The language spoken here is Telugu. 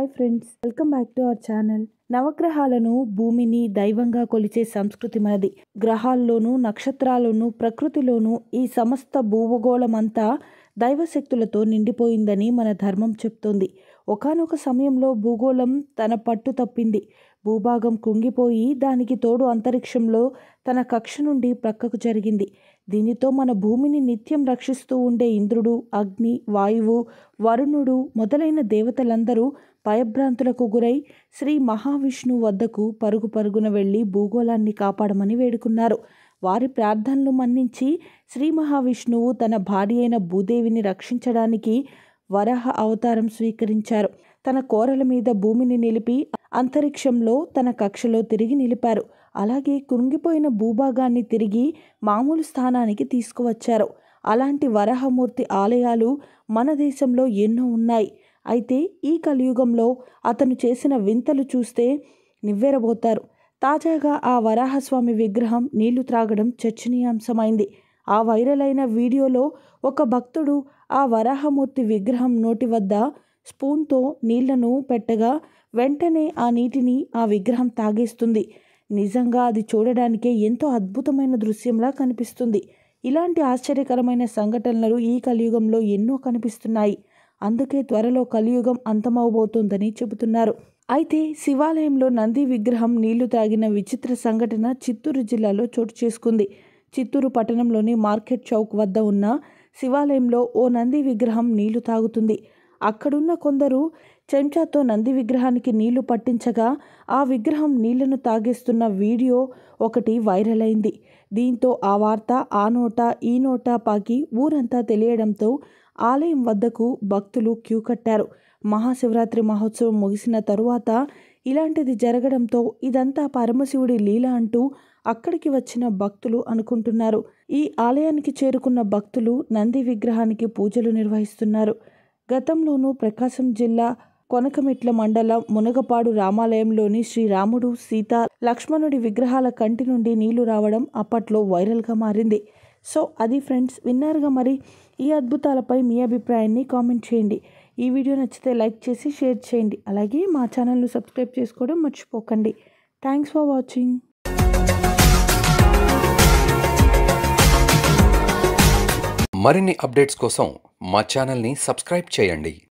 hi friends welcome back to our channel నవగ్రహాలను భూమిని దైవంగా కొలిచే సంస్కృతి మనది గ్రహాల్లోనూ నక్షత్రాల్లోనూ ప్రకృతిలోనూ ఈ సమస్త భూభగోళమంతా దైవశక్తులతో నిండిపోయిందని మన ధర్మం చెప్తోంది ఒకానొక సమయంలో భూగోళం తన పట్టు తప్పింది భూభాగం కుంగిపోయి దానికి తోడు అంతరిక్షంలో తన కక్ష నుండి ప్రక్కకు జరిగింది దీనితో మన భూమిని నిత్యం రక్షిస్తూ ఉండే ఇంద్రుడు అగ్ని వాయువు వరుణుడు మొదలైన దేవతలందరూ భయభ్రాంతులకు గురై శ్రీ మహావిష్ణువు వద్దకు పరుగు పరుగున వెళ్ళి భూగోళాన్ని కాపాడమని వేడుకున్నారు వారి ప్రార్థనలు మన్నించి శ్రీ మహావిష్ణువు తన భార్య అయిన భూదేవిని రక్షించడానికి వరాహ అవతారం స్వీకరించారు తన కోరల మీద భూమిని నిలిపి అంతరిక్షంలో తన కక్షలో తిరిగి నిలిపారు అలాగే కృంగిపోయిన భూభాగాన్ని తిరిగి మామూలు స్థానానికి తీసుకువచ్చారు అలాంటి వరాహమూర్తి ఆలయాలు మన దేశంలో ఎన్నో ఉన్నాయి అయితే ఈ కలియుగంలో అతను చేసిన వింతలు చూస్తే నివ్వెరబోతారు తాజాగా ఆ వరాహస్వామి విగ్రహం నీళ్లు త్రాగడం చర్చనీయాంశమైంది ఆ వైరల్ అయిన వీడియోలో ఒక భక్తుడు ఆ వరాహమూర్తి విగ్రహం నోటి వద్ద స్పూన్తో నీళ్లను పెట్టగా వెంటనే ఆ నీటిని ఆ విగ్రహం తాగేస్తుంది నిజంగా అది చూడడానికే ఎంతో అద్భుతమైన దృశ్యంలా కనిపిస్తుంది ఇలాంటి ఆశ్చర్యకరమైన సంఘటనలు ఈ కలియుగంలో ఎన్నో కనిపిస్తున్నాయి అందుకే త్వరలో కలియుగం అంతమవబోతోందని చెబుతున్నారు అయితే శివాలయంలో నంది విగ్రహం నీళ్లు తాగిన విచిత్ర సంఘటన చిత్తూరు జిల్లాలో చోటు చేసుకుంది చిత్తూరు పట్టణంలోని మార్కెట్ చౌక్ వద్ద ఉన్న శివాలయంలో ఓ నంది విగ్రహం నీళ్లు తాగుతుంది అక్కడున్న కొందరు చెంచాతో నంది విగ్రహానికి నీళ్లు పట్టించగా ఆ విగ్రహం నీళ్లను తాగేస్తున్న వీడియో ఒకటి వైరల్ అయింది దీంతో ఆ వార్త ఆ నోట ఈ నోట పాకి ఊరంతా తెలియడంతో ఆలయం వద్దకు భక్తులు క్యూ కట్టారు మహాశివరాత్రి మహోత్సవం ముగిసిన తరువాత ఇలాంటిది జరగడంతో ఇదంతా పరమశివుడి లీల అంటూ అక్కడికి వచ్చిన భక్తులు అనుకుంటున్నారు ఈ ఆలయానికి చేరుకున్న భక్తులు నంది విగ్రహానికి పూజలు నిర్వహిస్తున్నారు గతంలోనూ ప్రకాశం జిల్లా కొనకమిట్ల మండలం మునగపాడు రామాలయంలోని శ్రీరాముడు సీత లక్ష్మణుడి విగ్రహాల కంటి నుండి నీళ్లు రావడం అప్పట్లో వైరల్గా మారింది సో అది ఫ్రెండ్స్ విన్నారుగా మరి ఈ అద్భుతాలపై మీ అభిప్రాయాన్ని కామెంట్ చేయండి ఈ వీడియో నచ్చితే లైక్ చేసి షేర్ చేయండి అలాగే మా ఛానల్ను సబ్స్క్రైబ్ చేసుకోవడం మర్చిపోకండి థ్యాంక్స్ ఫర్ వాచింగ్ మరిన్ని అప్డేట్స్ కోసం మా ఛానల్ని సబ్స్క్రైబ్ చేయండి